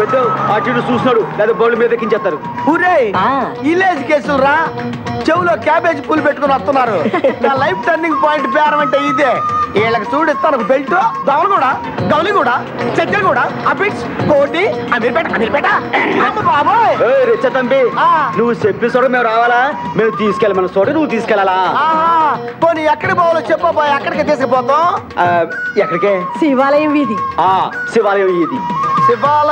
పెద్ద అటు ఇటు చూస్తున్నాడు లేదా బౌల్ మీద ఎక్కించేస్తారు ఊరే విలేజ్ కేసులు రా చెవులో క్యాబేజ్ పూలు పెట్టుకుని వస్తున్నారు నా లైఫ్ టర్నింగ్ పాయింట్ పేరం అంటే ఇదే వీళ్ళకి చూడిస్తాను బెల్ట్ దవలు కూడా గౌలి కూడా చెద్దలు కూడా అపిక్స్ కోటి అమీర్పేట అమీర్పేట అమ్మ బాబోయ్ ఏయ్, రిచ్చ తంబి ఆ. నువ్వు చెప్పి చోట మేము రావాలా మేము తీసుకెళ్ళమన్న చోట నువ్వు తీసుకెళ్ళాలా ఆహా పోనీ ఎక్కడికి పోవాలో చెప్పబా ఎక్కడికి తీసుకుపోతాం ఆ, ఎక్కడికే శివాలయం వీధి ఆ శివాలయం ఇది శివాల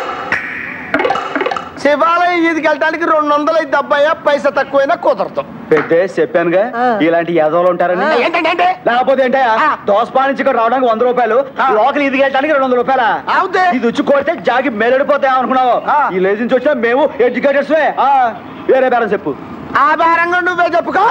శివాలయం ఈదికి వెళ్ళడానికి రెండు వందలు అయితే అబ్బాయి పైసా తక్కువైనా కుదరదు పెద్ద చెప్పానుగా ఆ. ఇలాంటి యాదవులు ఉంటారని ఏంటంటే లేకపోతే ఏంటే ఆ. దోసపా నుంచి ఇక్కడ రావడానికి వంద రూపాయలు ఆ. లోకల్ ఇది వెళ్ళడానికి రెండు వందల రూపాయల అవుతే. ఇది వచ్చి కొడితే జాగి మేలడిపోతాయి అనుకున్నావు ఆ. ఈ లేజ్ నుంచి వచ్చినా మేము ఎడ్యుకేటర్స్ వేరే బేరం చెప్పు ఆ బేరంగా నువ్వే చెప్పుకో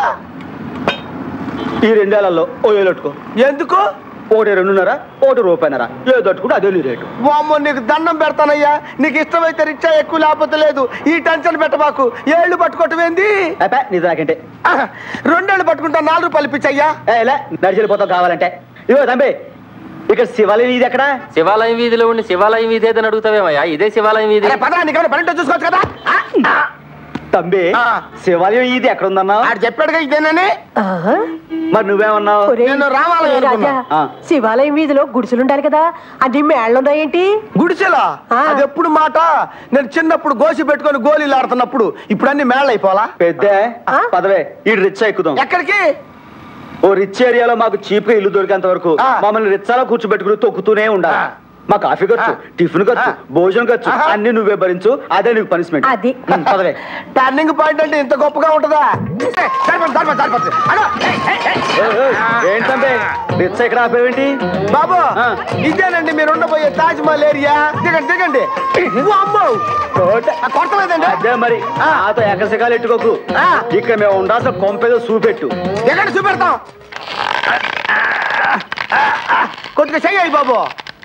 ఈ రెండేళ్లలో ఓ ఏళ్ళు పెట్టుకో ఎందుకు ఒకటి రెండున్నర ఒకటి రూపాయినర ఏదో పెట్టుకుంటే అదే నీ రేటు వామ్మో నీకు దండం పెడతానయ్యా నీకు ఇష్టమైతే రిచ్చా ఎక్కువ లేకపోతే లేదు ఈ టెన్షన్ పెట్టబాకు ఏళ్ళు పట్టుకోవటమేంది అబ్బా నీ దాకంటే ఆహ్, రెండేళ్ళు పట్టుకుంటా నాలుగు రూపాయలు ఇప్పించయ్యా ఇలా నడిచెళ్ళిపోతావు కావాలంటే ఇదిగో తంబి ఇక శివాలయం ఇది ఎక్కడ శివాలయం వీధిలో ఉండి శివాలయం వీధి ఏదని అడుగుతావేమయ్యా ఇదే శివాలయం వీధి అరే పదా నీకేమైనా పని ఉంటే చూసుకోవచ్చు కదా ఆ, ఆ. తంబి ఆ. శివాలయం ఇది ఎక్కడ ఉందన్నావు ఆడు చెప్పాడుగా ఇదేనని ఆహా. మరి నువ్వేమన్నావు ఒరేయ్, నేను రావాలని ఒరేయ్ రాజా అనుకున్నా. ఆ. శివాలయం వీధిలో గుడిసెలుండాలి కదా అన్ని మేళ్ళున్నాయేంటి గుడిసెలా ఆ. అది ఎప్పుడు మాట నేను చిన్నప్పుడు గోసి పెట్టుకొని గోళీలు ఆడుతున్నప్పుడు ఇప్పుడు అన్ని మేళ అయిపోవాలా పెద్ద ఆ? పదవే ఈ రిచ్ ఎక్కుదాం ఎక్కడికి ఓ రిచ్ ఏరియాలో మాకు చీప్ గా ఇల్లు దొరికేంత వరకు ఆ. మమ్మల్ని రిచ్చాలో కూర్చోబెట్టుకుని తొక్కుతూనే ఉండాలి ఆ. మా కాఫీ ఖర్చు ఆ. టిఫిన్ ఖర్చు ఆ. భోజనం ఖర్చు ఆహా. అన్ని నువ్వే భరించు అదే నీకు పనిష్మెంట్ అది. పదవే టర్నింగ్ పాయింట్ అంటే ఇంత గొప్పగా ఉంటుందా ఏయ్, సరిపోతుంది, సరిపోతుంది, సరిపోతుంది. అగో, ఏయ్, ఏయ్, ఏయ్. ఏయ్, ఏయ్, ఏంటంటే రిచ్ ఇక్కడ ఆపేవేంటి బాబు ఆ. ఇదేనండి మీరు ఉండబోయే తాజ్ మహల్ ఏరియా దిగండి దిగండి ఓ అమ్మో కోట. ఆ, కొడతలేదండి అదే మరి ఆ. నాతో ఎకసకాలు ఎట్టుకోకు ఆ. ఇక్కడ మేము ఉండాల్సిన కొంపేదో చూపెట్టు ఎక్కడ చూపెడతాం కొద్దిగా చెయ్యి అయ్యి బాబు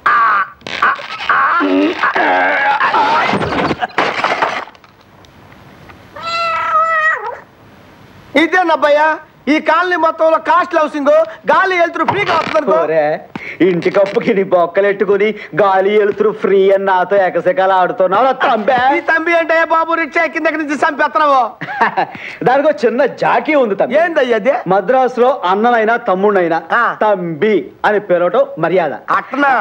ఇదేనబ్బయ్యా ఈ కాలనీ మొత్తంలో కాస్ట్ హౌసింగ్ గాలి వెళ్తురు ఫ్రీగా వస్తుంది ఓరే ఇంటి కప్పుకి నీ బొక్కలెట్టుకుని గాలి వెలుతురు ఫ్రీ అని నాతో ఎకసకాలు ఆడుతున్నావు నా తంబే ఈ తంబి అంటే బాబు రిక్షా కింద నుంచి చంపేస్తున్నావు దానికి ఒక చిన్న జాకీ ఉంది తంబి ఏందయ్యా అదే మద్రాసులో అన్ననైనా తమ్ముడైనా ఆ. తంబి అని పిలవటం మర్యాద అట్నా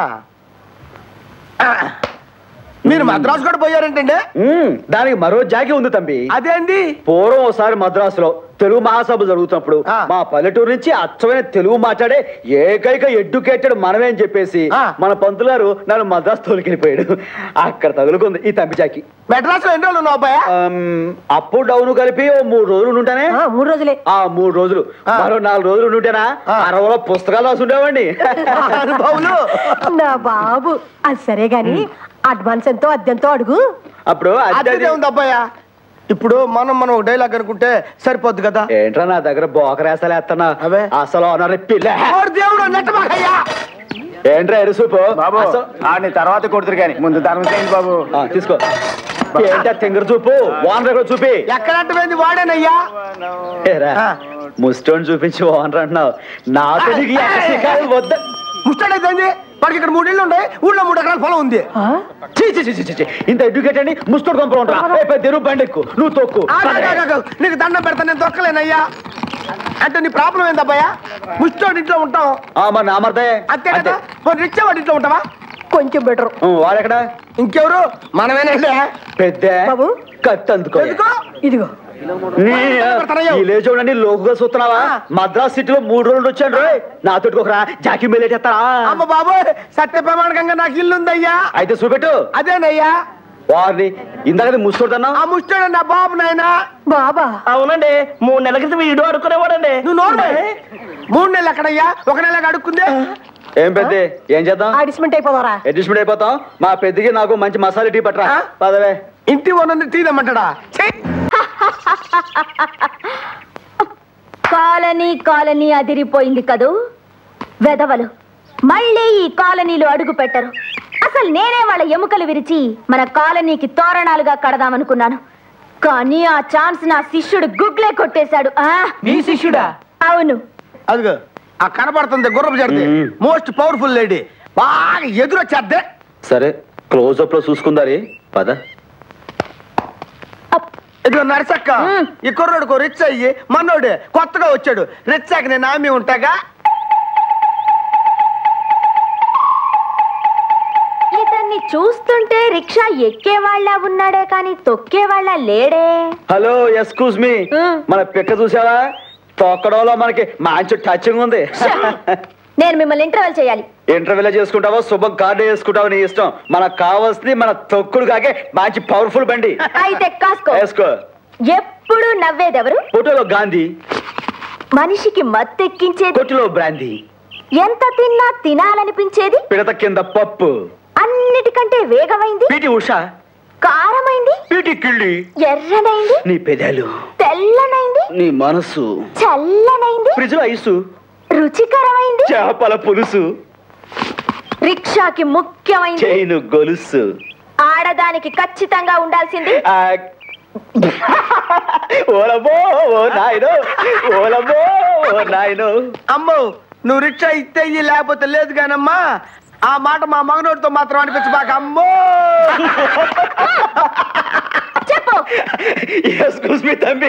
ఆ. మీరు మద్రాసు కూడా పోయారేంటండి ఉమ్, దానికి మరో జాకి ఉంది తంబి అదేంది పూర్వం ఒకసారి మద్రాసులో తెలుగు మహాసభ జరుగుతున్నప్పుడు ఆ. మా పల్లెటూరు నుంచి అచ్చమైన తెలుగు మాట్లాడే ఏకైక ఎడ్యుకేటెడ్ మనమే అని చెప్పేసి ఆ. మన పంతులు గారు నన్ను మద్రాసు తోలికెళ్ళిపోయాడు అక్కడ తగులుకుంది ఈ తంబి జాకి మెడ్రాస్ లో ఎన్ని రోజులు ఉన్నావు అబ్బాయా ఆమ్, అప్పు డౌన్ కలిపి ఓ మూడు రోజులు ఉంటానే ఆ, మూడు రోజులే ఆ మూడు రోజులు ఆ. మరో నాలుగు రోజులు ఉంటేనా ఆ. అరవలో పుస్తకాలు రాసుండేవాడిని అనుభవులు నా బాబు అది సరే గాని అడ్వాన్స్ ఎంతో అద్దెంతో అడుగు అప్పుడు అద్దె అదే ఉంది అబ్బాయా ఇప్పుడు మనం మనం ఒక డైలాగ్ అనుకుంటే సరిపోద్ది కదా ఏంట్రా నా దగ్గర బోకరేసాలు వేస్తున్నా అవే. అసలు ఓనర్ పిల్ల ఓరి దేవుడు నెట్టమాకయ్యా ఏంట్రా ఎరుసూపు బాబు అసలు- ఆడిని తర్వాత కొడుతురు కానీ ముందు ధర్మం చేయండి బాబు ఆ, తీసుకో ఏంటా తింగర చూపు ఓనర్ దగ్గర చూపి ఎక్కడంటే వాడేనయ్యా ఏరా, ఆ. ముస్టోన్ చూపించి ఓనర్ అంటున్నావు నా పెళ్లికి ఏయ్, ఎకసికాయలు వద్ద ముస్తాడైతే వాడికి ఇక్కడ మూడు ఇళ్ళు ఉన్నాయి ఊళ్ళో మూడు ఎకరాల పొలం ఉంది ఆ? చీ, చీ, చీ, చీ, చీ. ఇంత ఎడ్యుకేటెడ్ అని ముస్టోడ్ కొంపలు ఉంటా పెద్ద ఎరువు బండి ఎక్కు నువ్వు తొక్కు ఆగు, ఆగు, ఆగు, ఆగు. నీకు దండం పెడతా నేను దొక్కలేనయ్యా అంటే నీ ప్రాబ్లం ఏందబ్బయ్యా ముష్టోడి ఇంట్లో ఉంటాం ఆ, మరి నా మరదే అంతే కదా మరి రిచ్చా వాడి ఇంట్లో ఉంటావా కొంచెం బెటర్ వాడెక్కడ ఇంకెవరు మనమేనండి పెద్ద బాబు. కత్తి అందుకో ఎందుకో ఇదిగో నీ పెడతానయ్యో. ఈ లేచి చూడండి లోకుగా చూస్తున్నావా ఆ. మద్రాస్ సిటీలో మూడు రోజులు వచ్చాను రోయ్ నాతో ఒకరా జాకీ మేలేటేస్తారా అమ్మ బాబు సత్య ప్రమాణకంగా నాకు ఇల్లు ఉందయ్యా అయితే చూపెట్టు అదేనయ్యా వారిని ఇందాక ముసుకుంటున్నా ఆ ముష్టోడు నా బాబు నాయనా బాబా అవునండి మూడు నెలల క్రితం వీడు అడుక్కునేవాడండి నువ్వు నోరు మూడు నెలలు ఎక్కడయ్యా ఒక నెల అడుక్కుందే ఏం పెద్ద ఏం చేద్దాం అడిస్మెంట్ అయిపోదారా అడ్జస్ట్మెంట్ అయిపోతాం మా పెద్దకి నాకు మంచి మసాలా టీ పట్టరా ఆ? పదవే ఇంటి ఓనర్ని తీదమ్మంటాడా ఛీ! కాలనీ కాలనీ అదిరిపోయింది కదూ వెదవలు మళ్ళీ ఈ కాలనీలో అడుగు పెట్టరు అసలు నేనే వాళ్ళ ఎముకలు విరిచి మన కాలనీకి తోరణాలుగా కడదామనుకున్నాను కానీ ఆ ఛాన్స్ నా శిష్యుడు గుగ్లే కొట్టేశాడు ఆ నీ శిష్యుడా అవును అదిగో ఆ కనబడుతుంది గుర్రపు జడిది మ్మ్. మోస్ట్ పవర్ఫుల్ లేడీ బాగా ఎదురొచ్చేద్దే సరే క్లోజ్ అప్ లో చూసుకుందారి పద ఇదిగో నరసక్క ఈ కుర్రోడుకో రిచ్ అయ్యి మన్నోడు కొత్తగా వచ్చాడు రిచ్ అయ్యి నేను ఆమె ఉంటాగా ఇతన్ని చూస్తుంటే రిక్షా ఎక్కేవాళ్ళ ఉన్నాడే కానీ తొక్కేవాళ్ళ లేడే హలో ఎక్స్క్యూజ్ మీ Hmm. మన పిక్క చూసావా తొక్కడంలో మనకి మంచి టచింగ్ ఉంది నేను మిమ్మల్ని ఇంటర్వెల్ చేయాలి ఇంటర్వ్యూలో చేసుకుంటావో శుభం కార్డు చేసుకుంటావో నీ ఇష్టం మనకు కావాల్సింది మన తొక్కుడు కాకే మంచి పవర్ఫుల్ బండి అయితే కాసుకో వేసుకో ఎప్పుడు నవ్వేదెవరు ఫోటోలో గాంధీ మనిషికి మత్తెక్కించేది కొట్టులో బ్రాందీ ఎంత తిన్నా తినాలనిపించేది పిడత కింద పప్పు అన్నిటికంటే వేగమైంది పీటి ఉష కారమైంది పీటి కిళ్ళి ఎర్రనైంది నీ పెదాలు తెల్లనైంది నీ మనసు చల్లనైంది ఫ్రిడ్జ్ లో ఐసు రుచికరమైంది చేపల పులుసు రిక్షాకి ముఖ్యమైంది చైను గొలుసు ఆడదానికి ఖచ్చితంగా ఉండాల్సింది ఆ, ఓలబో ఓ నాయనో ఓలబో ఓ నాయనో అమ్మో నువ్వు రిక్షా ఇస్తే ఇయ్యి లేకపోతే లేదు కానమ్మా ఆ మాట మా మగనోడితో మాత్రం అనిపించబాక అమ్మో చెప్పు ఎక్స్క్యూజ్ మీ తమ్మి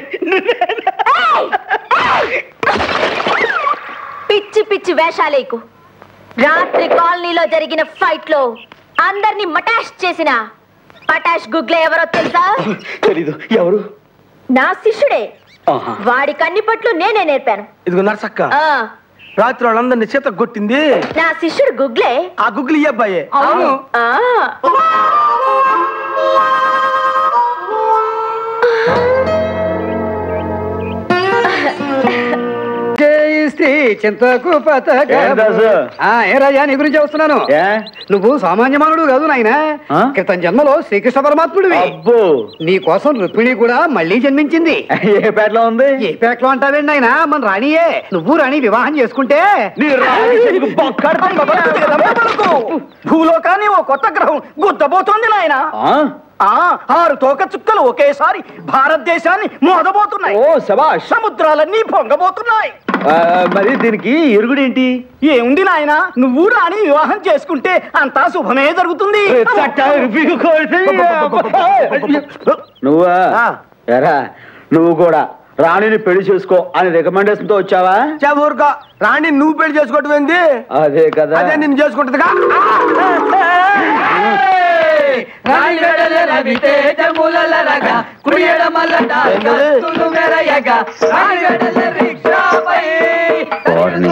పిచ్చి పిచ్చి వేషాలేకు రాత్రి కాలనీలో జరిగిన ఫైట్ లో అందరినీ మటాష్ చేసిన పటాష్ గుగ్లే ఎవరో తెలుసా తెలీదు ఎవరు నా శిష్యుడే ఆహా. వాడి కన్నిపట్లు నేనే నేర్పాను ఇదిగో నరసక్క ఆ రాత్రి వాళ్ళందరినీ చేత కొట్టింది నా శిష్యుడు గుగ్లే ఆ గుగ్గులు ఈ అబ్బాయే అవును ఆ జయిస్తే చింతకు ఏం దాసు? ఏ రాజా నీ గురించి వస్తున్నాను ఏ నువ్వు సామాన్య మానవుడు కాదు నాయన ఆ? క్రితం జన్మలో శ్రీకృష్ణ పరమాత్ముడివి అబ్బో నీ కోసం రుక్మిణి కూడా మళ్ళీ జన్మించింది ఏ పేటలో ఉంది ఏ పేకలో అంటావేండి నాయన మన రాణియే నువ్వు రాణి వివాహం చేసుకుంటే నీ రాణి చెవికి బొక్కడు. భూలోకాన్ని ఓ కొత్త గ్రహం గుద్దబోతోంది నాయన ఆ? ఆరు తోక చుక్కలు ఒకేసారి భారతదేశాన్ని మోదబోతున్నాయి ఓ శబాష్ సముద్రాలన్నీ పొంగబోతున్నాయి ఆ, మరి దీనికి ఇరుగుడేంటి ఏముంది నాయన నువ్వు రాని వివాహం చేసుకుంటే అంతా శుభమే జరుగుతుంది చట్ట ఇరుపుకోండి. నువ్వా ఆ. ఎరా నువ్వు కూడా రాణిని పెళ్లి చేసుకో అని రికమెండేషన్ తో వచ్చావా చా ఊరుకో రాణి నువ్వు పెళ్లి చేసుకోవటం ఏంది అదే కదా అదే నిన్ను చేసుకుంటుందిగా వారిని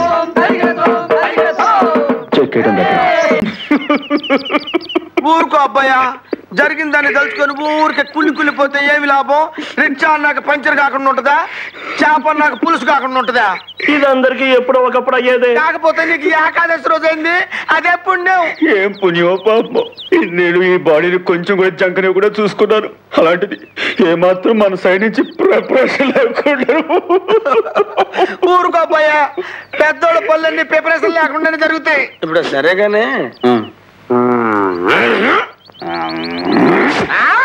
చెక్కేయడం దగ్గర ఊరుకో అబ్బాయా జరిగిన దాన్ని తలుచుకొని ఊరికే కుళ్ళి కుళ్ళిపోతే ఏమి లాభం రిక్షా అన్నాక పంచర్ కాకుండా ఉంటుందా చేప అన్నాక పులుసు కాకుండా ఉంటుందా ఇదందరికీ ఎప్పుడో ఒకప్పుడు అయ్యేదే కాకపోతే నీకు ఈ ఏకాదశి రోజు అయింది అదే పుణ్యం ఏం పుణ్యమో పాపం నేను ఈ బాడీని కొంచెం కూడా జంకని కూడా చూసుకున్నాను అలాంటిది ఏమాత్రం మన సైడ్ నుంచి ప్రిపరేషన్ లేకుండా ఊరుకో అబ్బాయా పెద్దోళ్ళ పనులన్నీ ప్రిపరేషన్ లేకుండానే జరుగుతాయి ఇప్పుడు సరేగానే ఆ.